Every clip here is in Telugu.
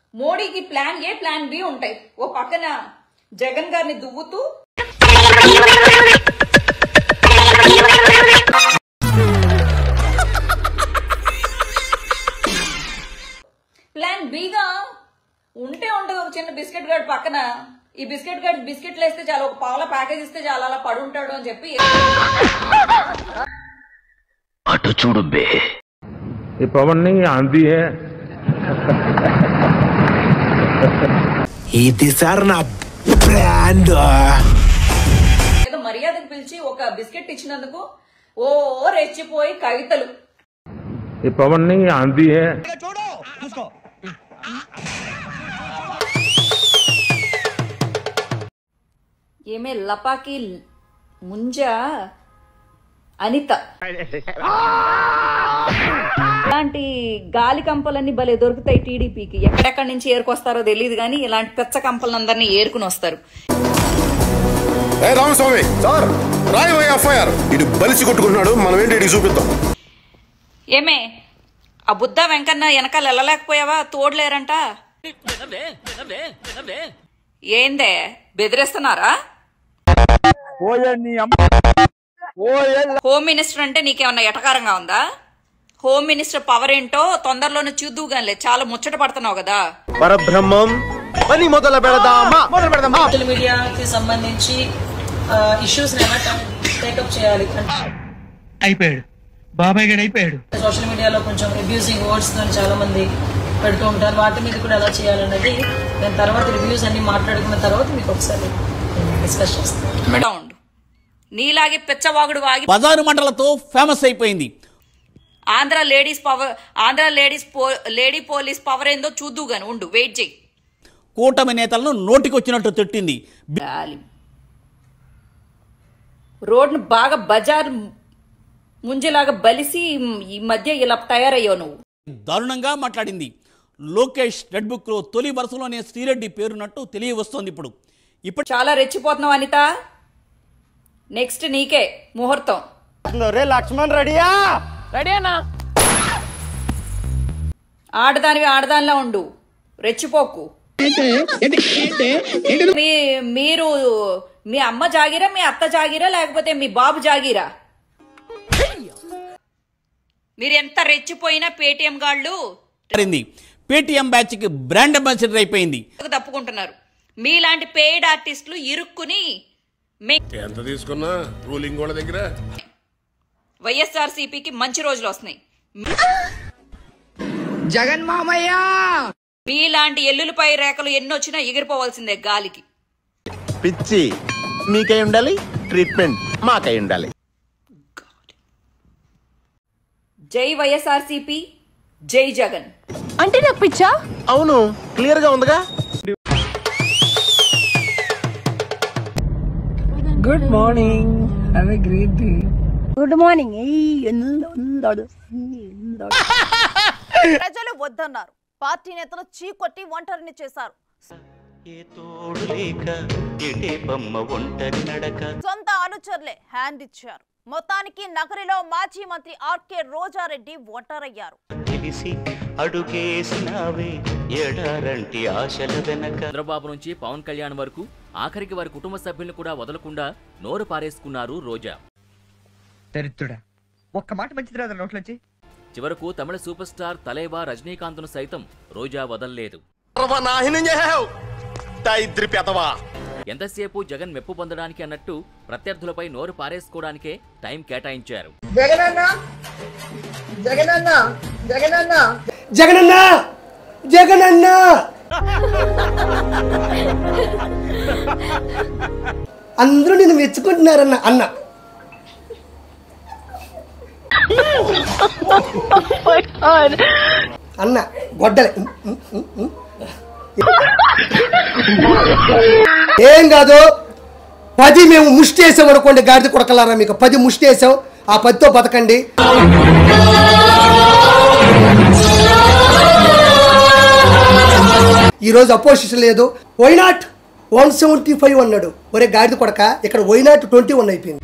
మోడీకి ప్లాన్ ఏ ప్లాన్ బి ఉంటాయి ఓ పక్కన జగన్ గారిని దువ్వుతూ ప్లాన్ బిగా ఉంటే ఉంటుంది ఒక చిన్న బిస్కెట్ గార్డ్ పక్కన ఈ బిస్కెట్ గార్డ్ బిస్కెట్లు వేస్తే చాలా ఒక పావుల ప్యాకేజ్ ఇస్తే చాలా అలా పడి ఉంటాడు అని చెప్పి అటు చూడు బే ये पवन नहीं आंधी है ఇది సార్ నా బ్రాండ్ ఏదో మర్యాదకు పిలిచి ఒక బిస్కెట్ ఇచ్చినందుకు ఓ రెచ్చిపోయి కవితలు ये पवन नहीं आंधी है ఏమే లపాకి ముంజ అనిత ఇలాంటి గాలి కంపలన్నీ భలే దొరుకుతాయి టీడీపీకి ఎక్కడెక్కడి నుంచి ఏరుకొస్తారో తెలియదు కానీ ఇలాంటి పెచ్చ కంపలందరినీ ఏరుకుని వస్తారు ఏ రామస్వామి సార్ రాయవయ్య ఎఫ్ఐఆర్ ఇటు బలిసి కొట్టుకుంటున్నాడు మనం ఏంటి ఇటు చూపిద్దాం ఏమే ఆ బుద్ధ వెంకన్న వెనకాల వెళ్ళలేకపోయావా తోడలేరంట ఏందే బెదిరిస్తున్నారా హోమ్ మినిస్టర్ అంటే నీకేమన్నా ఎటకారంగా ఉందా హోమ్ మినిస్టర్ పవర్ ఏంటో తొందరలోనే చూద్దుగానిలే చాలా ముచ్చట పడుతున్నావు కదా పరబ్రహ్మం పని మొదలు పెడదామా మొదలు పెడదామా సోషల్ మీడియాకి సంబంధించి ఇష్యూస్ ఎలా టేకప్ చేయాలి అయిపోయాడు బాబాయ్ గడు అయిపోయాడు సోషల్ మీడియాలో కొంచెం అబ్యూజింగ్ వర్డ్స్ తో చాలా మంది పెడుతూ ఉంటారు వాటి మీద కూడా ఎలా చేయాలన్నది నేను తర్వాత రివ్యూస్ అన్ని మాట్లాడుకున్న తర్వాత మీకు ఒకసారి డిస్కస్ చేస్తాను ఉండు నీలాగే పిచ్చవాగుడు వాగి బజారు మండలతో ఫేమస్ అయిపోయింది Andhra ladies power Andhra ladies పో- లేడీ పోలీస్ పవర్ ఏందో చూద్దుగాని ఉండు వెయిట్ చేయి కూటమి నేతలను నోటికొచ్చినట్టు తిట్టింది గాలి రోడ్ను బాగా బజార్ ముంజేలాగా బలిసి ఈ మధ్య ఇలా తయారయ్యావు నువ్వు దారుణంగా మాట్లాడింది లోకేష్ రెడ్ బుక్ లో తొలి వరుసలోనే శ్రీరెడ్డి పేరున్నట్టు తెలియవస్తోంది ఇప్పుడు ఇప్పుడు చాలా రెచ్చిపోతున్నావు అనిత నెక్స్ట్ నీకే ముహూర్తం రే లక్ష్మణ్ రెడీయా ఆడదానివి ఆడదానిలా ఉండు రెచ్చిపోకు మీ మీరు మీ అమ్మ జాగిరా మీ అత్త జాగిరా లేకపోతే మీ బాబు జాగిరా మీరు ఎంత రెచ్చిపోయినా పేటిఎం గాళ్ళు మారింది పేటీఎం బ్యాచ్ కి బ్రాండ్ అంబాసిడర్ అయిపోయింది తప్పుకుంటున్నారు మీలాంటి పెయిడ్ ఆర్టిస్టులు ఇరుక్కుని మే ఎంత తీసుకున్నా రూలింగ్ వాళ్ళ దగ్గర వైఎస్ఆర్ సిపికి మంచి రోజులు వస్తున్నాయి జగన్ మామయ్య మీలాంటి ఎల్లులపై రేఖలు ఎన్నొచ్చినా ఎగిరిపోవాల్సిందే గాలికి పిచ్చి మీకై ఉండాలి ట్రీట్మెంట్ మాకై ఉండాలి జై వైఎస్ఆర్ సిపి జై జగన్ అంటే నాకు పిచ్చా అవును క్లియర్ గా ఉందిగా good morning have a great day good morning ప్రజలు వద్దన్నారు పార్టీ నేతలు చీకొట్టి ఒంటరిని చేశారు సొంత అనుచరులే హ్యాండ్ ఇచ్చారు మొత్తానికి నగరిలో మాజీ మంత్రి ఆర్కే రోజారెడ్డి ఒంటరయ్యారు చంద్రబాబు నుంచి పవన్ కళ్యాణ్ వరకు ఆఖరికి వారి కుటుంబ సభ్యులను కూడా వదలకుండా నోరు పారేసుకున్నారు రోజా దరిద్రుడా ఒక్క మాట మంచిది రాదు నోట్లోంచి చివరకు తమిళ సూపర్ స్టార్ తలేవా రజనీకాంత్ను సైతం రోజా వదల్లేదు నాహినం చేసావు దరిద్రి పెదవా ఎంతసేపు జగన్ మెప్పు పొందడానికి అన్నట్టు ప్రత్యర్థులపై నోరు పారేసుకోవడానికే టైం కేటాయించారు జగనన్న జగనన్న జగనన్న జగనన్న జగనన్న అందరూ నిన్ను మెచ్చుకుంటున్నారన్న అన్న అన్న గొడ్డలే ఏం కాదు పది మేము ముష్టి వేసాం అనుకోండి గాడిద కొడకలారా మీకు పది ముష్టి వేసాం ఆ పదితో బతకండి ఈ రోజు అపోజిషన్ లేదు వైనాట్ వన్ సెవెంటీ ఫైవ్ అన్నాడు ఒరే గాడిద కొడక ఇక్కడ వైనాట్ ట్వంటీ వన్ అయిపోయింది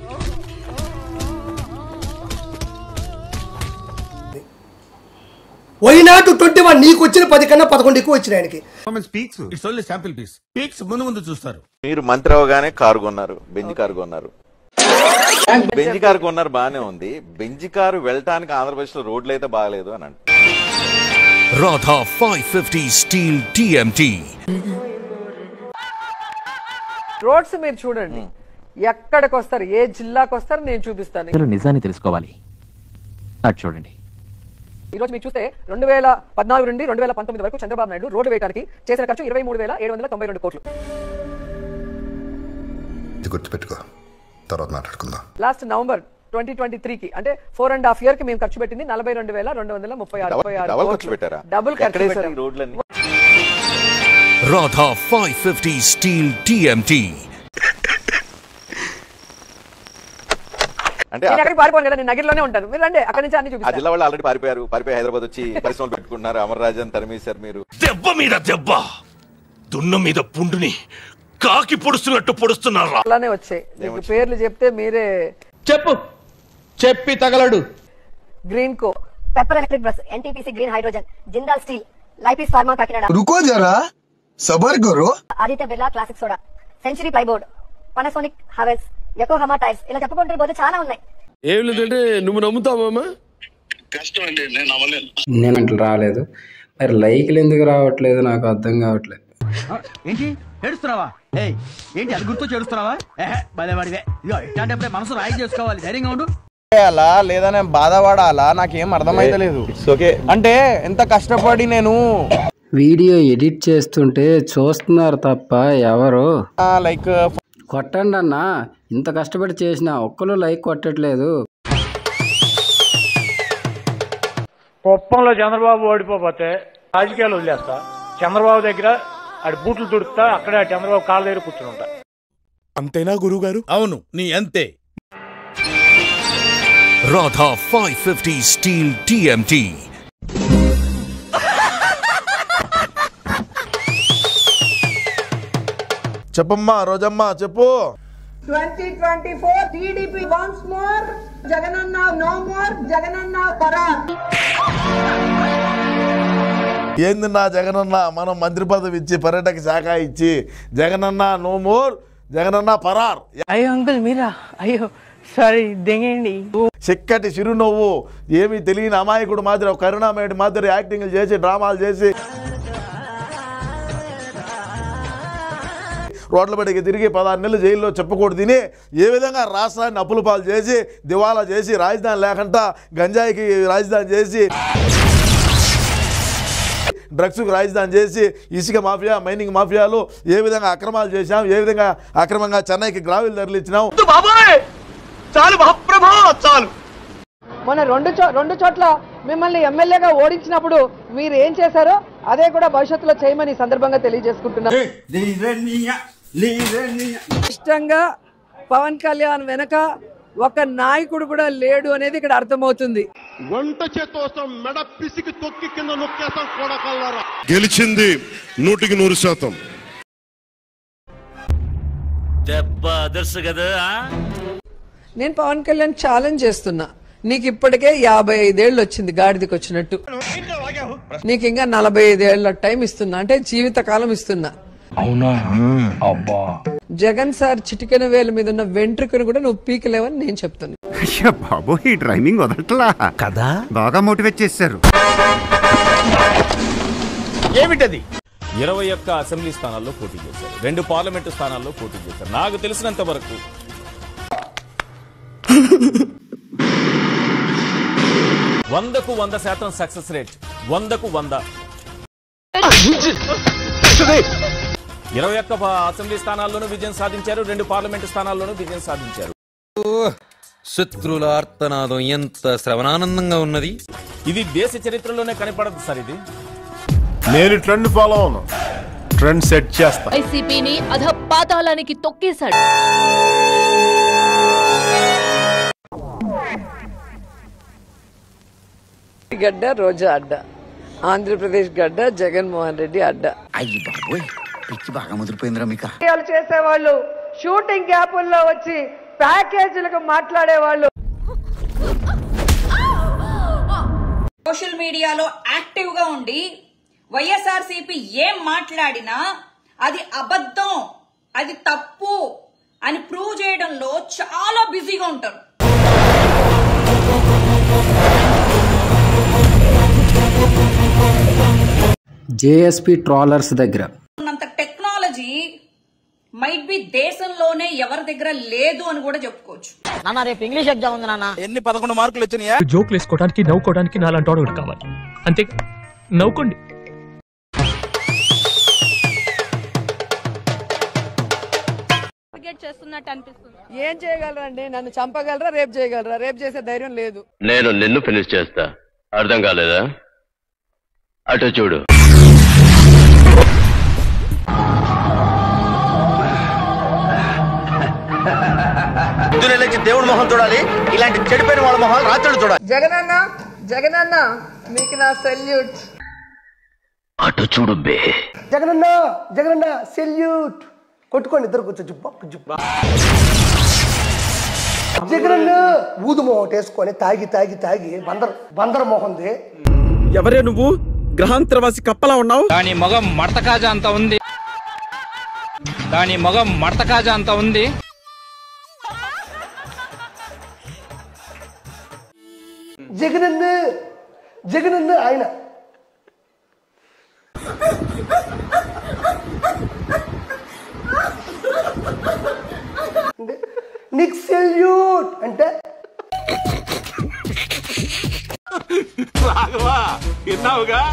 వైనాట్ ట్వంటీ వన్ నీకు వచ్చిన పది కన్నా పదకొండు ఎక్కువ వచ్చినాయి ఆయనకి it's only sample piece peaks ముందు ముందు చూస్తారు మీరు మంత్రి అవగానే కారు కొన్నారు బెంజ్ కారు కొన్నారు బెంజ్ కారు కొన్నారు బానే ఉంది బెంజ్ కారు వెళ్ళటానికి ఆంధ్రప్రదేశ్ లో రోడ్లు అయితే బాగలేదు అని అంటారు Radha 550 Steel TMT. రోడ్స్ మీరు చూడండి ఎక్కడికి వస్తారు ఏ జిల్లాకు వస్తారు నేను చూపిస్తాను నిజాన్ని తెలుసుకోవాలి అది చూడండి ఈ రోజు మీరు చూస్తే రెండు వేల పద్నాలుగు నుండి రెండు వేల పంతొమ్మిది వరకు చంద్రబాబు నాయుడు రోడ్డు వేయడానికి చేసిన ఖర్చు ఇరవై మూడు వేల ఏడు వందల తొంభై రెండు కోట్లు ఇది గుర్తుపెట్టుకో తర్వాత మాట్లాడుకుందాం లాస్ట్ నవంబర్ ట్వంటీ ట్వంటీ త్రీకి అంటే ఫోర్ అండ్ హాఫ్ ఇయర్ కి మేము ఖర్చు పెట్టింది నలభై రెండు వేల రెండు వందల ముప్పై ఆరు ముప్పై ఆరు డబల్ ఖర్చు కోట్లు. పెట్టారా డబుల్ ఖర్చు ఎక్కడేసారు పెట్టాం. ఈ రోడ్లన్నీ Radha 550 Steel TMT. అంటే నేను అక్కడ- ఎక్కడికి పారిపోను కదా నేను నగిరిలోనే ఉంటాను మీరు రండి అక్కడి నుంచి అన్ని ఆ చూపిస్తాను జిల్లా వాళ్ళు ఆల్రెడీ పారిపోయారు పారిపోయి హైదరాబాద్ వచ్చి పరిశ్రమలు పెట్టుకున్నారు అమర్రాజన్ తరిమేశారు మీరు దెబ్బ మీద దెబ్బ దున్న మీద పుండుని కాకి పొడుస్తున్నట్టు పొడుస్తున్నారా అలానే వచ్చాయి మీకు పేర్లు చెప్తే మీరే చెప్పు చెప్పి తగలడు Greenko pepper electric bus NTPC green hydrogen Jindal steel లైఫీస్ ఫార్మా కాకినాడ రుకో జరా సబర్ గురు Aditya Birla classic soda century plyboard Panasonic Havells Yokohama tyres ఇలా చెప్పుకుంటే పోతే చాలా ఉన్నాయి ఏం లేదంటే నువ్వు నమ్ముతావమ్మా నేను అట్లా రాలేదు మరి లైక్లు ఎందుకు రావట్లేదు నాకు అర్థం కావట్లేదు ఏంటి ఏడుస్తున్నావా ఏయ్ ఏంటి అది గుర్తు చేడుస్తున్నావా ఏహే భలేవాడివే ఇదిగో ఇట్లాంటప్పుడే మనసు రాయి చేసుకోవాలి ధైర్యంగా ఉండు అలా లేదా నేను బాధపడాలా నాకేం అర్థమైతలేదు ఓకే అంటే ఎంత కష్టపడి నేను వీడియో ఎడిట్ చేస్తుంటే చూస్తున్నారు తప్ప ఎవరు లైక్ కొట్టండి అన్న ఇంత కష్టపడి చేసిన ఒక్కరు లైక్ కొట్టట్లేదు కుప్పంలో చంద్రబాబు ఓడిపోతే రాజకీయాలు వదిలేస్తా చంద్రబాబు దగ్గర ఆడి బూట్లు తుడుతా అక్కడే ఆ చంద్రబాబు కాళ్ళ దగ్గర కూర్చుని ఉంటా అంతేనా గురువు గారు అవును నీ అంతే Radha 550 Steel TMT. చెప్పమ్మా రోజమ్మా చెప్పు twenty twenty four TDP once more జగనన్న నో మోర్ జగనన్న పరార్ ఏంది నా జగనన్న మనం మంత్రి పదవి ఇచ్చి పర్యాటక శాఖ ఇచ్చి జగనన్న నో మోర్ జగనన్న పరార్ అయ్యో అంకుల్ మీరా అయ్యో సారీ దిగండి చిక్కటి చిరునవ్వు ఏమీ తెలియని అమాయకుడు మాదిరి ఒక కరుణామయుడి మాదిరి యాక్టింగ్లు చేసి డ్రామాలు చేసి రోడ్ల బడికి తిరిగి పదహారు నెలలు జైల్లో చెప్పకూడదు తిని ఏ విధంగా రాష్ట్రాన్ని అప్పుల పాలు చేసి దివాలా చేసి రాజధాని లేకుండా గంజాయికి రాజధాని చేసి డ్రగ్స్కు రాజధాని చేసి ఇసుక మాఫియా మైనింగ్ మాఫియాలు ఏ విధంగా అక్రమాలు చేశాం ఏ విధంగా అక్రమంగా చెన్నైకి గ్రావిల్ ధరలు ఇచ్చినాం చాలు మహాప్రభా చాలు మొన్న రెండు చో రెండు చోట్ల మిమ్మల్ని ఎమ్మెల్యేగా ఓడించినప్పుడు మీరు ఏం చేశారో అదే కూడా భవిష్యత్తులో చేయమని ఈ సందర్భంగా తెలియజేసుకుంటున్నాను ఇష్టంగా పవన్ కళ్యాణ్ వెనక ఒక నాయకుడు కూడా లేడు అనేది ఇక్కడ అర్థమవుతుంది వంట చేత్తో మెడ పిసికి తొక్కి కింద నొక్కేస్తాం కొడకల్లారా గెలిచింది నూటికి నూరు శాతం దెబ్బ అదర్సు కదా నేను పవన్ కళ్యాణ్ ఛాలెంజ్ చేస్తున్నా నీకు ఇప్పటికే యాభై ఐదేళ్ళు వచ్చింది గాడిదకి వచ్చినట్టు నీకు ఇంకా నలభై ఐదేళ్ల టైం ఇస్తున్నా అంటే జీవిత కాలం ఇస్తున్నా అవునా అబ్బా జగన్ సార్ చిటికెన వేల మీద ఉన్న వెంట్రుకను కూడా నువ్వు పీకలేవని నేను చెప్తున్నా బాబు ఈ డ్రైవింగ్ వదలట్లా కదా బాగా మోటివేట్ చేశారు ఏమిటది ఇరవై ఒక్క అసెంబ్లీ స్థానాల్లో పోటీ చేశారు రెండు పార్లమెంటు స్థానాల్లో పోటీ చేశారు నాకు తెలిసినంత వరకు వందకు వంద శాతం సక్సెస్ రేట్ వందకు వంద ఇరవై ఒక్క పా- అసెంబ్లీ స్థానాల్లోనూ విజయం సాధించారు రెండు పార్లమెంటు స్థానాల్లోనూ విజయం సాధించారు శత్రుల ఆర్తనాదం ఎంత శ్రవణానందంగా ఉన్నది ఇది దేశ చరిత్రలోనే కనపడదు సార్ ఇది నేను ట్రెండ్ ఫాలో అవును ట్రెండ్ సెట్ చేస్తా వైసీపీని అధ పాతాళానికి తొక్కేశాడు గడ్డ రోజా అడ్డ ఆంధ్రప్రదేశ్ గడ్డ జగన్మోహన్ రెడ్డి అడ్డ అయ్యి బాబోయ్ పిచ్చి బాగా ముదిరిపోయిందిరా మీకు రాజకీయాలు చేసేవాళ్ళు షూటింగ్ గ్యాపుల్లో వచ్చి ప్యాకేజీలకు మాట్లాడే వాళ్ళు సోషల్ మీడియాలో యాక్టివ్ గా ఉండి వైఎస్ఆర్సీపీ ఏం మాట్లాడినా అది అబద్ధం అది తప్పు అని ప్రూవ్ చేయడంలో చాలా బిజీగా ఉంటారు జేఎస్పీ ట్రాలర్స్ దగ్గర ఉన్నంత టెక్నాలజీ మైట్ బి దేశంలోనే ఎవరి దగ్గర లేదు అని కూడా చెప్పుకోవచ్చు నాన్న రేపు ఇంగ్లీష్ ఎగ్జామ్ ఉంది నాన్న ఎన్ని పదకొండు మార్కులు వచ్చినాయా జోకులు వేసుకోవడానికి నవ్వుకోవడానికి నాలాంటి వాడు ఒకడు కావాలి అంతే నవ్వుకోండి చేస్తున్నట్టు అనిపిస్తుంది ఏం చేయగలరండి నన్ను చంపగలరా రేపు చేయగలరా రేపు చేసే ధైర్యం లేదు నేను నిన్ను ఫినిష్ చేస్తా అర్థం కాలేదా అటు చూడు పొద్దున్నే దేవుడి మొహం చూడాలి ఇలాంటి చెడిపోయిన వాళ్ళ మొహాలు రాత్రులు చూడాలి జగనన్న జగనన్న మీకు నా సెల్యూట్ అటు చూడు బే జగనన్న జగనన్న సెల్యూట్ కొట్టుకోండి ఇద్దరు కూర్చో జుబ్బ జుబ్బ జగనన్న ఊదు మొహం వేసుకొని తాగి తాగి తాగి బందర్ బందర్ మొహంది ఎవరే నువ్వు గ్రహాంతరవాసి కప్పలా ఉన్నావు దాని మొగం మడతకాజ అంత ఉంది దాని మొగం మడతకాజ అంత ఉంది జగనన్న జగనన్న ఆయన అంటే, నీకు సెల్యూట్ అంటే రాఘవా విన్నావుగా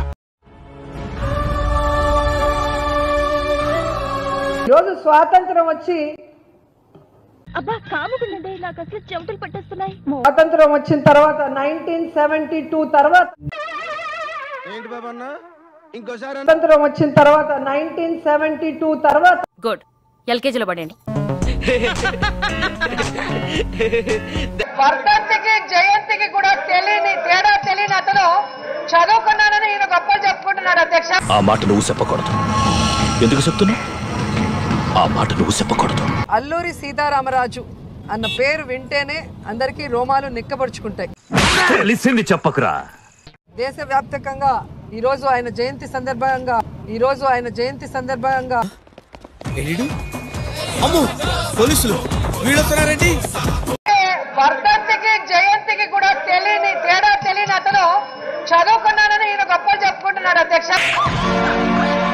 రోజు స్వాతంత్రం వచ్చి అబ్బా కాముకుండండి నాకు అసలు చెమటలు పట్టేస్తున్నాయి స్వాతంత్రం వచ్చిన తర్వాత నైన్టీన్ సెవెంటీ టూ తర్వాత ఏంటి బాబన్న ఇంకోసారి స్వాతంత్రం వచ్చిన తర్వాత నైన్టీన్ సెవెంటీ టూ తర్వాత గుడ్ ఎల్కేజీలో పడండి వర్ధంతికి జయంతికి కూడా తెలియని తేడా తెలియని అతను చదువుకున్నానని ఈయన గొప్పలు చెప్పుకుంటున్నాడు అధ్యక్ష ఆ మాట నువ్వు చెప్పకూడదు ఎందుకు చెప్తున్నావు ఆ మాట నువ్వు చెప్పకూడదు అల్లూరి సీతారామరాజు అన్న పేరు వింటేనే అందరికీ రోమాలు నిక్కబరుచుకుంటాయి తెలిసింది చెప్పకురా దేశవ్యాప్తంగా ఈ రోజు ఆయన జయంతి సందర్భంగా ఈ రోజు ఆయన జయంతి సందర్భంగా అమ్ము పోలీసులు వీళ్ళు వస్తున్నారండి వర్ధంతికి జయంతికి కూడా తెలియని తేడా తెలియని అతను చదువుకున్నానని ఈయన గొప్పలు చెప్పుకుంటున్నాడు అధ్యక్ష